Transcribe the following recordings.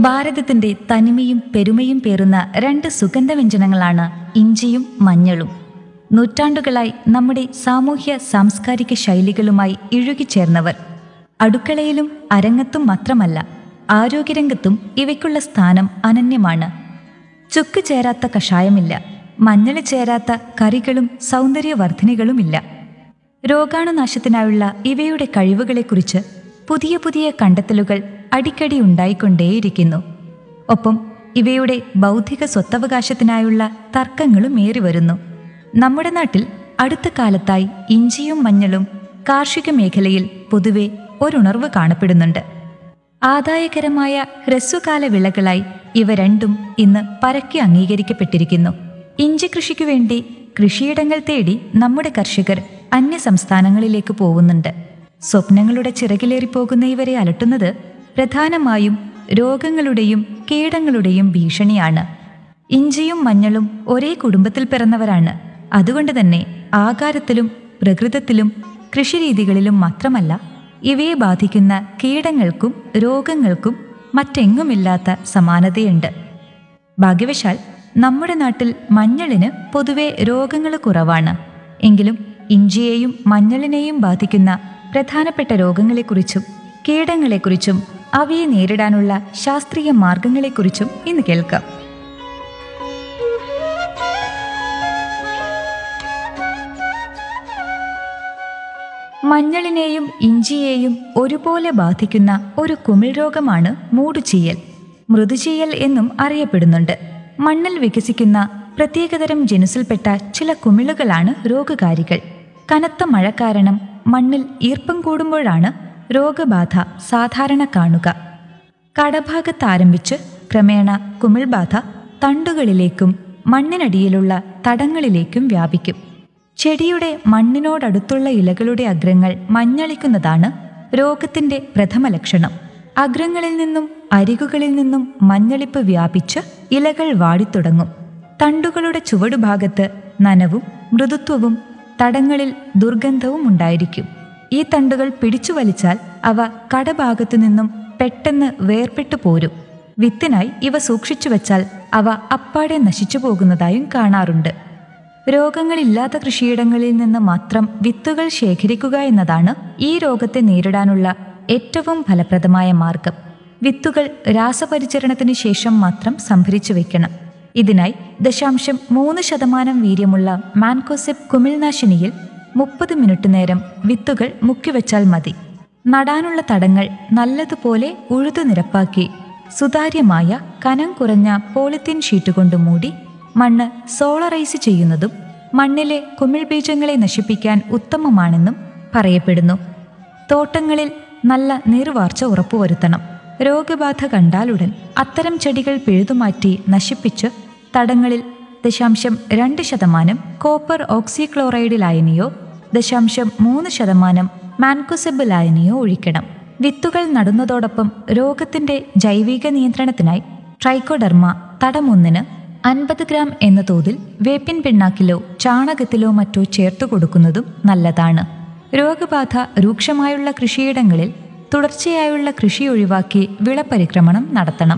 ഭാരതത്തിന്റെ തനിമയും പെരുമയും പേറുന്ന രണ്ട് സുഗന്ധവ്യഞ്ജനങ്ങളാണ് ഇഞ്ചിയും മഞ്ഞളും നൂറ്റാണ്ടുകളായി നമ്മുടെ സാമൂഹ്യ സാംസ്കാരിക ശൈലികളുമായി ഇഴുകിച്ചേർന്നവർ അടുക്കളയിലും അരങ്ങത്തും മാത്രമല്ല ആരോഗ്യരംഗത്തും ഇവയ്ക്കുള്ള സ്ഥാനം അനന്യമാണ് ചുക്ക് ചേരാത്ത കഷായമില്ല മഞ്ഞൾ ചേരാത്ത കറികളും സൗന്ദര്യവർദ്ധിനികളുമില്ല രോഗാണുനാശത്തിനായുള്ള ഇവയുടെ കഴിവുകളെക്കുറിച്ച് പുതിയ പുതിയ കണ്ടെത്തലുകൾ അടിക്കടി ഉണ്ടായിക്കൊണ്ടേയിരിക്കുന്നു ഒപ്പം ഇവയുടെ ബൗദ്ധിക സ്വത്തവകാശത്തിനായുള്ള തർക്കങ്ങളും ഏറി വരുന്നു നമ്മുടെ നാട്ടിൽ അടുത്ത കാലത്തായി ഇഞ്ചിയും മഞ്ഞളും കാർഷിക മേഖലയിൽ പൊതുവെ ഒരുണർവ് കാണപ്പെടുന്നുണ്ട് ആദായകരമായ ഹ്രസ്വകാല വിളകളായി ഇവ രണ്ടും ഇന്ന് പരക്കെ അംഗീകരിക്കപ്പെട്ടിരിക്കുന്നു ഇഞ്ചി കൃഷിക്കു വേണ്ടി കൃഷിയിടങ്ങൾ തേടി നമ്മുടെ കർഷകർ അന്യ സംസ്ഥാനങ്ങളിലേക്ക് പോകുന്നുണ്ട് സ്വപ്നങ്ങളുടെ ചിറകിലേറി പോകുന്ന ഇവരെ അലട്ടുന്നത് പ്രധാനമായും രോഗങ്ങളുടെയും കീടങ്ങളുടെയും ഭീഷണിയാണ് ഇഞ്ചിയും മഞ്ഞളും ഒരേ കുടുംബത്തിൽ പിറന്നവരാണ് അതുകൊണ്ട് തന്നെ ആകാരത്തിലും പ്രകൃതത്തിലും കൃഷിരീതികളിലും മാത്രമല്ല ഇവയെ ബാധിക്കുന്ന കീടങ്ങൾക്കും രോഗങ്ങൾക്കും മറ്റെങ്ങുമില്ലാത്ത സമാനതയുണ്ട് ഭാഗ്യവശാൽ നമ്മുടെ നാട്ടിൽ മഞ്ഞളിന് പൊതുവെ രോഗങ്ങൾ കുറവാണ് എങ്കിലും ഇഞ്ചിയെയും മഞ്ഞളിനെയും ബാധിക്കുന്ന പ്രധാനപ്പെട്ട രോഗങ്ങളെക്കുറിച്ചും കീടങ്ങളെക്കുറിച്ചും അവയെ നേരിടാനുള്ള ശാസ്ത്രീയ മാർഗങ്ങളെക്കുറിച്ചും ഇന്ന് കേൾക്കാം മഞ്ഞളിനെയും ഇഞ്ചിയെയും ഒരുപോലെ ബാധിക്കുന്ന ഒരു കുമിൾ രോഗമാണ് മൂടുചീയൽ മൃദുചീയൽ എന്നും അറിയപ്പെടുന്നുണ്ട് മണ്ണിൽ വികസിക്കുന്ന പ്രത്യേകതരം ജനുസിൽപ്പെട്ട ചില കുമിളുകളാണ് രോഗകാരികൾ കനത്ത മഴ കാരണം മണ്ണിൽ ഈർപ്പം കൂടുമ്പോഴാണ് രോഗബാധ സാധാരണ കാണുക കടഭാഗത്ത് ആരംഭിച്ച് ക്രമേണ കുമിൾബാധ തണ്ടുകളിലേക്കും മണ്ണിനടിയിലുള്ള തടങ്ങളിലേക്കും വ്യാപിക്കും ചെടിയുടെ മണ്ണിനോടടുത്തുള്ള ഇലകളുടെ അഗ്രങ്ങൾ മഞ്ഞളിക്കുന്നതാണ് രോഗത്തിന്റെ പ്രഥമ ലക്ഷണം അഗ്രങ്ങളിൽ നിന്നും അരികുകളിൽ നിന്നും മഞ്ഞളിപ്പ് വ്യാപിച്ച് ഇലകൾ വാടിത്തുടങ്ങും തണ്ടുകളുടെ ചുവടുഭാഗത്ത് നനവും മൃദുത്വവും തടങ്ങളിൽ ദുർഗന്ധവും ഉണ്ടായിരിക്കും ഈ തണ്ടുകൾ പിടിച്ചു വലിച്ചാൽ അവ കടഭാഗത്തു നിന്നും പെട്ടെന്ന് വേർപെട്ടു പോരും വിത്തിനായി ഇവ സൂക്ഷിച്ചു വെച്ചാൽ അവ അപ്പാടെ നശിച്ചു പോകുന്നതായും കാണാറുണ്ട് രോഗങ്ങളില്ലാത്ത കൃഷിയിടങ്ങളിൽ നിന്ന് മാത്രം വിത്തുകൾ ശേഖരിക്കുക എന്നതാണ് ഈ രോഗത്തെ നേരിടാനുള്ള ഏറ്റവും ഫലപ്രദമായ മാർഗം വിത്തുകൾ രാസപരിചരണത്തിന് ശേഷം മാത്രം സംഭരിച്ചു വെക്കണം ഇതിനായി ദശാംശം മൂന്ന് ശതമാനം വീര്യമുള്ള മാൻകോസെപ് കുമിൾനാശിനിയിൽ മുപ്പത് മിനിറ്റ് നേരം വിത്തുകൾ മുക്കിവെച്ചാൽ മതി നടാനുള്ള തടങ്ങൾ നല്ലതുപോലെ ഉഴുതു നിരപ്പാക്കി സുതാര്യമായ കനം കുറഞ്ഞ പോളിത്തീൻ ഷീറ്റ് കൊണ്ട് മൂടി മണ്ണ് സോളറൈസ് ചെയ്യുന്നതും മണ്ണിലെ കുമിൾ ബീജങ്ങളെ നശിപ്പിക്കാൻ ഉത്തമമാണെന്നും പറയപ്പെടുന്നു തോട്ടങ്ങളിൽ നല്ല നീർവാർച്ച ഉറപ്പുവരുത്തണം രോഗബാധ കണ്ടാലുടൻ അത്തരം ചെടികൾ പിഴുതുമാറ്റി നശിപ്പിച്ച് തടങ്ങളിൽ ദശാംശം രണ്ട് ശതമാനം കോപ്പർ ഓക്സിക്ലോറൈഡ് ലായനിയോ ദശാംശം മൂന്ന് ശതമാനം മാൻകുസെബ് ലായനിയോ ഒഴിക്കണം വിത്തുകൾ നടുന്നതോടൊപ്പം രോഗത്തിന്റെ ജൈവിക നിയന്ത്രണത്തിനായി ട്രൈക്കോഡർമ തടമൊന്നിന് അൻപത് ഗ്രാം എന്ന തോതിൽ വേപ്പിൻ പിണ്ണാക്കിലോ ചാണകത്തിലോ മറ്റോ ചേർത്തു കൊടുക്കുന്നതും നല്ലതാണ് രോഗബാധ രൂക്ഷമായുള്ള കൃഷിയിടങ്ങളിൽ തുടർച്ചയായുള്ള കൃഷി ഒഴിവാക്കി വിളപരിക്രമണം നടത്തണം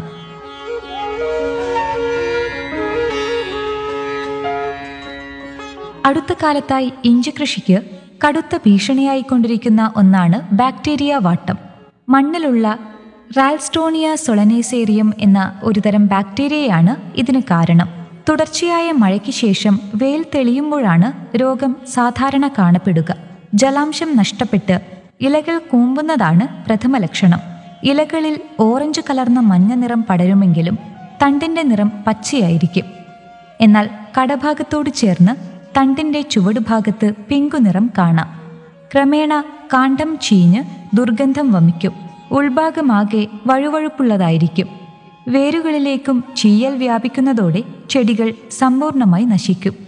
അടുത്ത കാലത്തായി ഇഞ്ചി കൃഷിക്ക് കടുത്ത ഭീഷണിയായിക്കൊണ്ടിരിക്കുന്ന ഒന്നാണ് ബാക്ടീരിയ വാട്ടം മണ്ണിലുള്ള റാൽസ്റ്റോണിയ സൊളനേസേറിയം എന്ന ഒരുതരം ബാക്ടീരിയയാണ് ഇതിന് കാരണം തുടർച്ചയായ മഴയ്ക്ക് ശേഷം വെയിൽ തെളിയുമ്പോഴാണ് രോഗം സാധാരണ കാണപ്പെടുക ജലാംശം നഷ്ടപ്പെട്ട് ഇലകൾ കൂമ്പുന്നതാണ് പ്രഥമ ലക്ഷണം ഇലകളിൽ ഓറഞ്ച് കലർന്ന മഞ്ഞ നിറം പടരുമെങ്കിലും തണ്ടിന്റെ നിറം പച്ചയായിരിക്കും എന്നാൽ കടഭാഗത്തോട് ചേർന്ന് തണ്ടിന്റെ ചുവടുഭാഗത്ത് പിങ്കു നിറം കാണാം ക്രമേണ കാണ്ഡം ചീഞ്ഞ് ദുർഗന്ധം വമിക്കും ഉൾഭാഗമാകെ വഴുവഴുപ്പുള്ളതായിരിക്കും വേരുകളിലേക്കും ചീയൽ വ്യാപിക്കുന്നതോടെ ചെടികൾ സമ്പൂർണ്ണമായി നശിക്കും